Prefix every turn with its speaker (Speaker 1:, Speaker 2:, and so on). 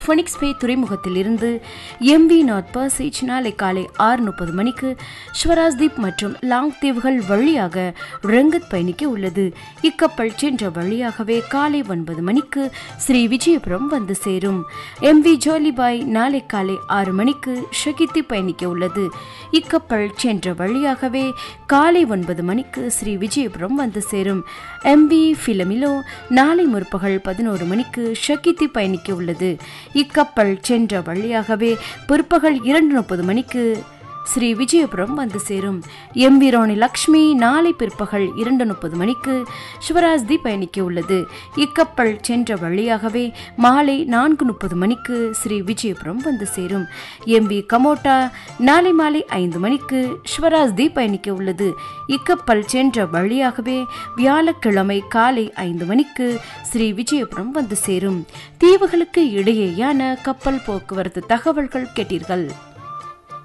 Speaker 1: ஃபொனிக்ஸ் பே துறைமுகத்தில் இருந்து MV north passage நாளை காலை ஆறு முப்பது மணிக்கு ஸ்வராஜ்தீப் மற்றும் லாங் தீவுகள் வழியாக ரங்கத் பயணிக்க உள்ளது இக்கப்பல் சென்ற வழியாகவே காலை ஒன்பது மணிக்கு ஸ்ரீ விஜயபுரம் வந்து சேரும் எம்வி ஜோலிபாய் நாளை காலை ஆறு மணிக்கு ஷகித்தி பயணிக்க உள்ளது இக்கப்பல் சென்ற வழியாகவே காலை ஒன்பது மணிக்கு ஸ்ரீ விஜயபுரம் வந்து சேரும் எம்பி பிலமிலோ நாளை முற்பகல் பதினோரு மணிக்கு ஷகித்தி பயணிக்க உள்ளது இக்கப்பல் சென்ற வழியாகவே பிற்பகல் இரண்டு முப்பது மணிக்கு ஸ்ரீ விஜயபுரம் வந்து சேரும் எம்பி ராணி லக்ஷ்மி நாளை பிற்பகல் இரண்டு முப்பது மணிக்கு சிவராஜ்தி பயணிக்க உள்ளது இக்கப்பல் சென்ற வழியாகவே மாலை நான்கு முப்பது மணிக்கு ஸ்ரீ விஜயபுரம் வந்து சேரும் எம்பி கமோட்டா நாளை மாலை ஐந்து மணிக்கு சிவராஜ்தி பயணிக்க உள்ளது இக்கப்பல் சென்ற வழியாகவே வியாழக்கிழமை காலை ஐந்து மணிக்கு ஸ்ரீ விஜயபுரம் வந்து சேரும் தீவுகளுக்கு இடையேயான கப்பல் போக்குவரத்து தகவல்கள் கேட்டீர்கள்